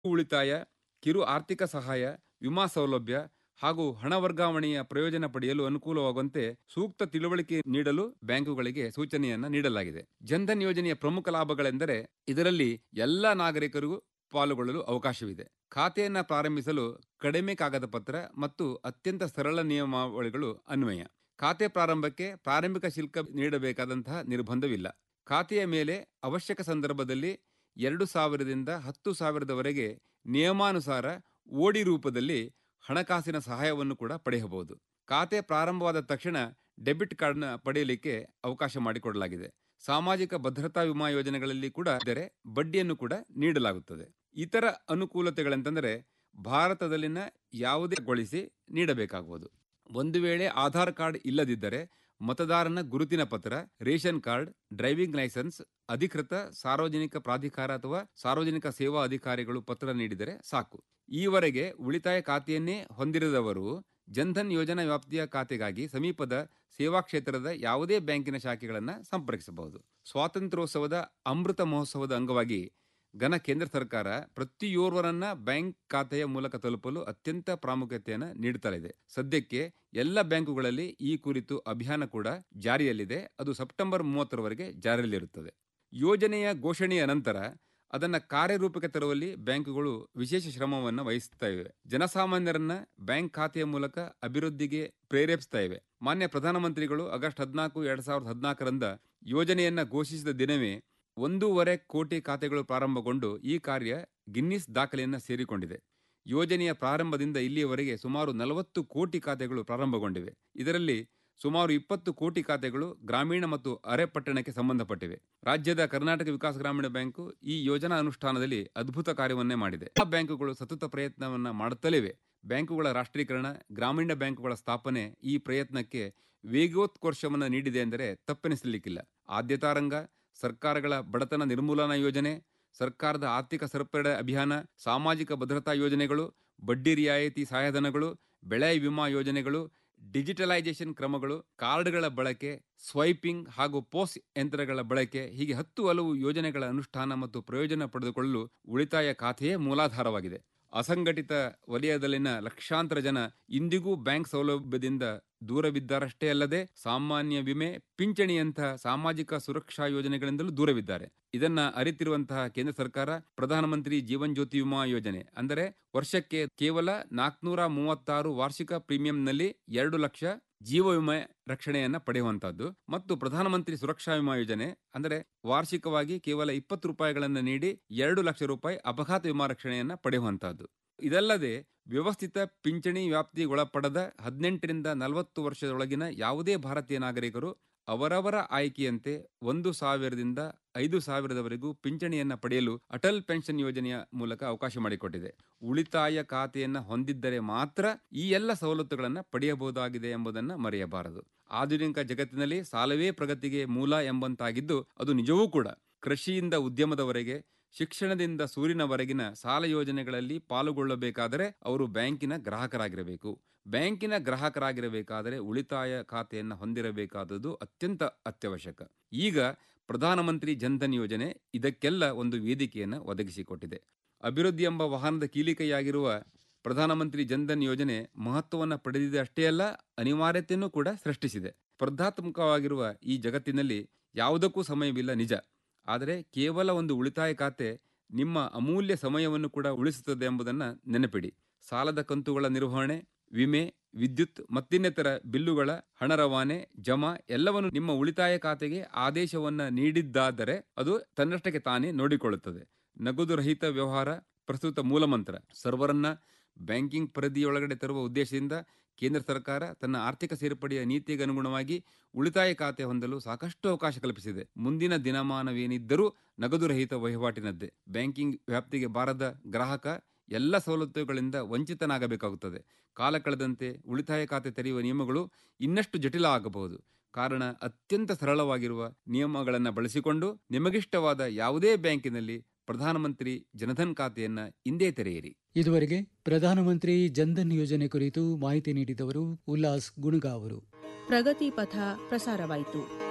ಉಳಿತಾಯ ಕಿರು ಆರ್ಥಿಕ ಸಹಾಯ ವಿಮಾ ಸೌಲಭ್ಯ ಹಾಗೂ ಹಣ ವರ್ಗಾವಣೆಯ ಪ್ರಯೋಜನ ಪಡೆಯಲು ಅನುಕೂಲವಾಗುವಂತೆ ಸೂಕ್ತ ತಿಳುವಳಿಕೆ ನೀಡಲು ಬ್ಯಾಂಕುಗಳಿಗೆ ಸೂಚನೆಯನ್ನ ನೀಡಲಾಗಿದೆ ಜನ್ಧನ್ ಯೋಜನೆಯ ಪ್ರಮುಖ ಲಾಭಗಳೆಂದರೆ ಇದರಲ್ಲಿ ಎಲ್ಲ ನಾಗರಿಕರಿಗೂ ಪಾಲ್ಗೊಳ್ಳಲು ಅವಕಾಶವಿದೆ ಖಾತೆಯನ್ನ ಪ್ರಾರಂಭಿಸಲು ಕಡಿಮೆ ಕಾಗದ ಪತ್ರ ಮತ್ತು ಅತ್ಯಂತ ಸರಳ ನಿಯಮಾವಳಿಗಳು ಅನ್ವಯ ಖಾತೆ ಪ್ರಾರಂಭಕ್ಕೆ ಪ್ರಾರಂಭಿಕ ಶುಲ್ಕ ನೀಡಬೇಕಾದಂತಹ ನಿರ್ಬಂಧವಿಲ್ಲ ಖಾತೆಯ ಮೇಲೆ ಅವಶ್ಯಕ ಸಂದರ್ಭದಲ್ಲಿ ಎರಡು ಸಾವಿರದಿಂದ ಹತ್ತು ಸಾವಿರದವರೆಗೆ ನಿಯಮಾನುಸಾರ ಓಡಿ ರೂಪದಲ್ಲಿ ಹಣಕಾಸಿನ ಸಹಾಯವನ್ನು ಕೂಡ ಪಡೆಯಬಹುದು ಖಾತೆ ಪ್ರಾರಂಭವಾದ ತಕ್ಷಣ ಡೆಬಿಟ್ ಕಾರ್ಡ್ನ ಪಡೆಯಲಿಕ್ಕೆ ಅವಕಾಶ ಮಾಡಿಕೊಡಲಾಗಿದೆ ಸಾಮಾಜಿಕ ಭದ್ರತಾ ವಿಮಾ ಯೋಜನೆಗಳಲ್ಲಿ ಕೂಡ ಇದ್ದರೆ ಬಡ್ಡಿಯನ್ನು ಕೂಡ ನೀಡಲಾಗುತ್ತದೆ ಇತರ ಅನುಕೂಲತೆಗಳೆಂತಂದರೆ ಭಾರತದಲ್ಲಿನ ಯಾವುದೇ ಗೊಳಿಸಿ ನೀಡಬೇಕಾಗುವುದು ಒಂದು ವೇಳೆ ಆಧಾರ್ ಕಾರ್ಡ್ ಇಲ್ಲದಿದ್ದರೆ ಮತದಾರನ ಗುರುತಿನ ಪತ್ರ ರೇಷನ್ ಕಾರ್ಡ್ ಡ್ರೈವಿಂಗ್ ಲೈಸೆನ್ಸ್ ಅಧಿಕೃತ ಸಾರ್ವಜನಿಕ ಪ್ರಾಧಿಕಾರ ಅಥವಾ ಸಾರ್ವಜನಿಕ ಸೇವಾ ಅಧಿಕಾರಿಗಳು ಪತ್ರ ನೀಡಿದರೆ ಸಾಕು ಈವರೆಗೆ ಉಳಿತಾಯ ಖಾತೆಯನ್ನೇ ಹೊಂದಿರದವರು ಜನ್ಧನ್ ಯೋಜನಾ ವ್ಯಾಪ್ತಿಯ ಖಾತೆಗಾಗಿ ಸಮೀಪದ ಸೇವಾ ಕ್ಷೇತ್ರದ ಯಾವುದೇ ಬ್ಯಾಂಕಿನ ಶಾಖೆಗಳನ್ನು ಸಂಪರ್ಕಿಸಬಹುದು ಸ್ವಾತಂತ್ರ್ಯೋತ್ಸವದ ಅಮೃತ ಮಹೋತ್ಸವದ ಅಂಗವಾಗಿ ಘನ ಕೇಂದ್ರ ಸರ್ಕಾರ ಪ್ರತಿಯೋರ್ವರನ್ನ ಬ್ಯಾಂಕ್ ಖಾತೆಯ ಮೂಲಕ ತಲುಪಲು ಅತ್ಯಂತ ಪ್ರಾಮುಖ್ಯತೆಯನ್ನು ನೀಡುತ್ತಲಿದೆ ಸದ್ಯಕ್ಕೆ ಎಲ್ಲ ಬ್ಯಾಂಕುಗಳಲ್ಲಿ ಈ ಕುರಿತು ಅಭಿಯಾನ ಕೂಡ ಜಾರಿಯಲ್ಲಿದೆ ಅದು ಸೆಪ್ಟೆಂಬರ್ ಮೂವತ್ತರವರೆಗೆ ಜಾರಿಯಲ್ಲಿರುತ್ತದೆ ಯೋಜನೆಯ ಘೋಷಣೆಯ ನಂತರ ಅದನ್ನು ಕಾರ್ಯರೂಪಕ್ಕೆ ತರುವಲ್ಲಿ ಬ್ಯಾಂಕುಗಳು ವಿಶೇಷ ಶ್ರಮವನ್ನು ವಹಿಸ್ತಾ ಇವೆ ಜನಸಾಮಾನ್ಯರನ್ನ ಬ್ಯಾಂಕ್ ಖಾತೆಯ ಮೂಲಕ ಅಭಿವೃದ್ಧಿಗೆ ಪ್ರೇರೇಪಿಸ್ತಾ ಇವೆ ಮಾನ್ಯ ಪ್ರಧಾನಮಂತ್ರಿಗಳು ಆಗಸ್ಟ್ ಹದಿನಾಲ್ಕು ಎರಡ್ ಸಾವಿರದ ಹದಿನಾಲ್ಕರಂದ ಯೋಜನೆಯನ್ನ ಘೋಷಿಸಿದ ದಿನವೇ ಒಂದೂವರೆ ಕೋಟಿ ಖಾತೆಗಳು ಪ್ರಾರಂಭಗೊಂಡು ಈ ಕಾರ್ಯ ಗಿನ್ನಿಸ್ ದಾಖಲೆಯನ್ನು ಸೇರಿಕೊಂಡಿದೆ ಯೋಜನೆಯ ಪ್ರಾರಂಭದಿಂದ ಇಲ್ಲಿಯವರೆಗೆ ಸುಮಾರು ನಲವತ್ತು ಕೋಟಿ ಖಾತೆಗಳು ಪ್ರಾರಂಭಗೊಂಡಿವೆ ಇದರಲ್ಲಿ ಸುಮಾರು ಇಪ್ಪತ್ತು ಕೋಟಿ ಖಾತೆಗಳು ಗ್ರಾಮೀಣ ಮತ್ತು ಅರೆ ಪಟ್ಟಣಕ್ಕೆ ಸಂಬಂಧಪಟ್ಟಿವೆ ರಾಜ್ಯದ ಕರ್ನಾಟಕ ವಿಕಾಸ ಗ್ರಾಮೀಣ ಬ್ಯಾಂಕು ಈ ಯೋಜನಾ ಅನುಷ್ಠಾನದಲ್ಲಿ ಅದ್ಭುತ ಕಾರ್ಯವನ್ನೇ ಮಾಡಿದೆ ಆ ಬ್ಯಾಂಕುಗಳು ಸತತ ಪ್ರಯತ್ನವನ್ನ ಮಾಡುತ್ತಲಿವೆ ಬ್ಯಾಂಕುಗಳ ರಾಷ್ಟ್ರೀಕರಣ ಗ್ರಾಮೀಣ ಬ್ಯಾಂಕುಗಳ ಸ್ಥಾಪನೆ ಈ ಪ್ರಯತ್ನಕ್ಕೆ ವೇಗೋತ್ಕರ್ಷವನ್ನು ನೀಡಿದೆ ಎಂದರೆ ತಪ್ಪೆನಿಸಲಿಕ್ಕಿಲ್ಲ ಆದ್ಯತಾ ರಂಗ ಸರ್ಕಾರಗಳ ಬಡತನ ನಿರ್ಮೂಲನಾ ಯೋಜನೆ ಸರ್ಕಾರದ ಆರ್ಥಿಕ ಸರಪಳಿ ಅಭಿಯಾನ ಸಾಮಾಜಿಕ ಭದ್ರತಾ ಯೋಜನೆಗಳು ಬಡ್ಡಿ ರಿಯಾಯಿತಿ ಸಹಾಯಧನಗಳು ಬೆಳೆ ವಿಮಾ ಯೋಜನೆಗಳು ಡಿಜಿಟಲೈಸೇಷನ್ ಕ್ರಮಗಳು ಕಾರ್ಡ್ಗಳ ಬಳಕೆ ಸ್ವೈಪಿಂಗ್ ಹಾಗೂ ಪೋಸ್ ಯಂತ್ರಗಳ ಬಳಕೆ ಹೀಗೆ ಹತ್ತು ಹಲವು ಯೋಜನೆಗಳ ಅನುಷ್ಠಾನ ಮತ್ತು ಪ್ರಯೋಜನ ಪಡೆದುಕೊಳ್ಳಲು ಉಳಿತಾಯ ಖಾತೆಯೇ ಮೂಲಾಧಾರವಾಗಿದೆ ಅಸಂಘಟಿತ ವಲಯದಲ್ಲಿನ ಲಕ್ಷಾಂತರ ಜನ ಇಂದಿಗೂ ಬ್ಯಾಂಕ್ ಸೌಲಭ್ಯದಿಂದ ದೂರವಿದ್ದಾರಷ್ಟೇ ಅಲ್ಲದೆ ಸಾಮಾನ್ಯ ವಿಮೆ ಪಿಂಚಣಿಯಂತಹ ಸಾಮಾಜಿಕ ಸುರಕ್ಷಾ ಯೋಜನೆಗಳಿಂದಲೂ ದೂರವಿದ್ದಾರೆ ಇದನ್ನ ಅರಿತಿರುವಂತಹ ಕೇಂದ್ರ ಸರ್ಕಾರ ಪ್ರಧಾನಮಂತ್ರಿ ಜೀವನ್ ಜ್ಯೋತಿ ವಿಮಾ ಯೋಜನೆ ಅಂದರೆ ವರ್ಷಕ್ಕೆ ಕೇವಲ ನಾಲ್ಕುನೂರ ಮೂವತ್ತಾರು ವಾರ್ಷಿಕ ಪ್ರೀಮಿಯಂನಲ್ಲಿ ಎರಡು ಲಕ್ಷ ಜೀವ ವಿಮೆ ರಕ್ಷಣೆಯನ್ನ ಪಡೆಯುವಂತಹದ್ದು ಮತ್ತು ಪ್ರಧಾನಮಂತ್ರಿ ಸುರಕ್ಷಾ ವಿಮಾ ಯೋಜನೆ ಅಂದರೆ ವಾರ್ಷಿಕವಾಗಿ ಕೇವಲ ಇಪ್ಪತ್ತು ರೂಪಾಯಿಗಳನ್ನು ನೀಡಿ ಎರಡು ಲಕ್ಷ ರೂಪಾಯಿ ಅಪಘಾತ ವಿಮಾ ರಕ್ಷಣೆಯನ್ನ ಪಡೆಯುವಂತಹದ್ದು ಇದಲ್ಲದೆ ವ್ಯವಸ್ಥಿತ ಪಿಂಚಣಿ ವ್ಯಾಪ್ತಿಗೊಳಪಡದ ಹದಿನೆಂಟರಿಂದ ನಲವತ್ತು ವರ್ಷದೊಳಗಿನ ಯಾವುದೇ ಭಾರತೀಯ ನಾಗರಿಕರು ಅವರವರ ಆಯ್ಕೆಯಂತೆ ಒಂದು ಸಾವಿರದಿಂದ ಐದು ಸಾವಿರದವರೆಗೂ ಪಿಂಚಣಿಯನ್ನ ಪಡೆಯಲು ಅಟಲ್ ಪೆನ್ಷನ್ ಯೋಜನೆಯ ಮೂಲಕ ಅವಕಾಶ ಮಾಡಿಕೊಟ್ಟಿದೆ ಉಳಿತಾಯ ಖಾತೆಯನ್ನ ಹೊಂದಿದ್ದರೆ ಮಾತ್ರ ಈ ಎಲ್ಲ ಸವಲತ್ತುಗಳನ್ನು ಪಡೆಯಬಹುದಾಗಿದೆ ಎಂಬುದನ್ನು ಮರೆಯಬಾರದು ಆಧುನಿಕ ಜಗತ್ತಿನಲ್ಲಿ ಸಾಲವೇ ಪ್ರಗತಿಗೆ ಮೂಲ ಎಂಬಂತಾಗಿದ್ದು ಅದು ನಿಜವೂ ಕೂಡ ಕೃಷಿಯಿಂದ ಉದ್ಯಮದವರೆಗೆ ಶಿಕ್ಷಣದಿಂದ ಸೂರಿನವರೆಗಿನ ಸಾಲ ಯೋಜನೆಗಳಲ್ಲಿ ಪಾಲುಗೊಳ್ಳಬೇಕಾದರೆ ಅವರು ಬ್ಯಾಂಕಿನ ಗ್ರಾಹಕರಾಗಿರಬೇಕು ಬ್ಯಾಂಕಿನ ಗ್ರಾಹಕರಾಗಿರಬೇಕಾದರೆ ಉಳಿತಾಯ ಖಾತೆಯನ್ನು ಹೊಂದಿರಬೇಕಾದದ್ದು ಅತ್ಯಂತ ಅತ್ಯವಶ್ಯಕ ಈಗ ಪ್ರಧಾನಮಂತ್ರಿ ಜನ್ಧನ್ ಯೋಜನೆ ಇದಕ್ಕೆಲ್ಲ ಒಂದು ವೇದಿಕೆಯನ್ನು ಒದಗಿಸಿಕೊಟ್ಟಿದೆ ಅಭಿವೃದ್ಧಿ ಎಂಬ ವಾಹನದ ಕೀಲಿಕೆಯಾಗಿರುವ ಪ್ರಧಾನಮಂತ್ರಿ ಜನ್ಧನ್ ಯೋಜನೆ ಮಹತ್ವವನ್ನು ಪಡೆದಿದೆ ಅಷ್ಟೇ ಅಲ್ಲ ಅನಿವಾರ್ಯತೆಯನ್ನು ಕೂಡ ಸೃಷ್ಟಿಸಿದೆ ಸ್ಪರ್ಧಾತ್ಮಕವಾಗಿರುವ ಈ ಜಗತ್ತಿನಲ್ಲಿ ಯಾವುದಕ್ಕೂ ಸಮಯವಿಲ್ಲ ನಿಜ ಆದರೆ ಕೇವಲ ಒಂದು ಉಳಿತಾಯ ಖಾತೆ ನಿಮ್ಮ ಅಮೂಲ್ಯ ಸಮಯವನ್ನು ಕೂಡ ಉಳಿಸುತ್ತದೆ ಎಂಬುದನ್ನು ನೆನಪಿಡಿ ಸಾಲದ ಕಂತುಗಳ ನಿರ್ವಹಣೆ ವಿಮೆ ವಿದ್ಯುತ್ ಮತ್ತಿನ್ನಿತರ ಬಿಲ್ಲುಗಳ ಹಣ ರವಾನೆ ಜಮಾ ಎಲ್ಲವನ್ನು ನಿಮ್ಮ ಉಳಿತಾಯ ಖಾತೆಗೆ ಆದೇಶವನ್ನ ನೀಡಿದ್ದಾದರೆ ಅದು ತನ್ನಷ್ಟಕ್ಕೆ ತಾನೇ ನೋಡಿಕೊಳ್ಳುತ್ತದೆ ನಗದು ರಹಿತ ವ್ಯವಹಾರ ಪ್ರಸ್ತುತ ಮೂಲಮಂತ್ರ ಸರ್ವರನ್ನ ಬ್ಯಾಂಕಿಂಗ್ ಪರಿಧಿಯೊಳಗಡೆ ತರುವ ಉದ್ದೇಶದಿಂದ ಕೇಂದ್ರ ಸರ್ಕಾರ ತನ್ನ ಆರ್ಥಿಕ ಸೇರ್ಪಡೆಯ ನೀತಿಗೆ ಅನುಗುಣವಾಗಿ ಉಳಿತಾಯ ಖಾತೆ ಹೊಂದಲು ಸಾಕಷ್ಟು ಅವಕಾಶ ಕಲ್ಪಿಸಿದೆ ಮುಂದಿನ ದಿನಮಾನವೇನಿದ್ದರೂ ನಗದು ರಹಿತ ವಹಿವಾಟಿನದ್ದೇ ಬ್ಯಾಂಕಿಂಗ್ ವ್ಯಾಪ್ತಿಗೆ ಬಾರದ ಗ್ರಾಹಕ ಎಲ್ಲ ಸವಲತ್ತುಗಳಿಂದ ವಂಚಿತನಾಗಬೇಕಾಗುತ್ತದೆ ಕಾಲ ಕಳೆದಂತೆ ಉಳಿತಾಯ ಖಾತೆ ತೆರೆಯುವ ನಿಯಮಗಳು ಇನ್ನಷ್ಟು ಜಟಿಲ ಆಗಬಹುದು ಕಾರಣ ಅತ್ಯಂತ ಸರಳವಾಗಿರುವ ನಿಯಮಗಳನ್ನು ಬಳಸಿಕೊಂಡು ನಿಮಗಿಷ್ಟವಾದ ಯಾವುದೇ ಬ್ಯಾಂಕಿನಲ್ಲಿ ಪ್ರಧಾನಮಂತ್ರಿ ಜನಧನ್ ಖಾತೆಯನ್ನ ಇಂದೇ ತೆರೆಯಿರಿ ಇದುವರೆಗೆ ಪ್ರಧಾನಮಂತ್ರಿ ಜನ್ಧನ್ ಯೋಜನೆ ಕುರಿತು ಮಾಹಿತಿ ನೀಡಿದವರು ಉಲ್ಲಾಸ್ ಗುಣಗಾವರು ಪ್ರಗತಿ ಪಥ ಪ್ರಸಾರವಾಯಿತು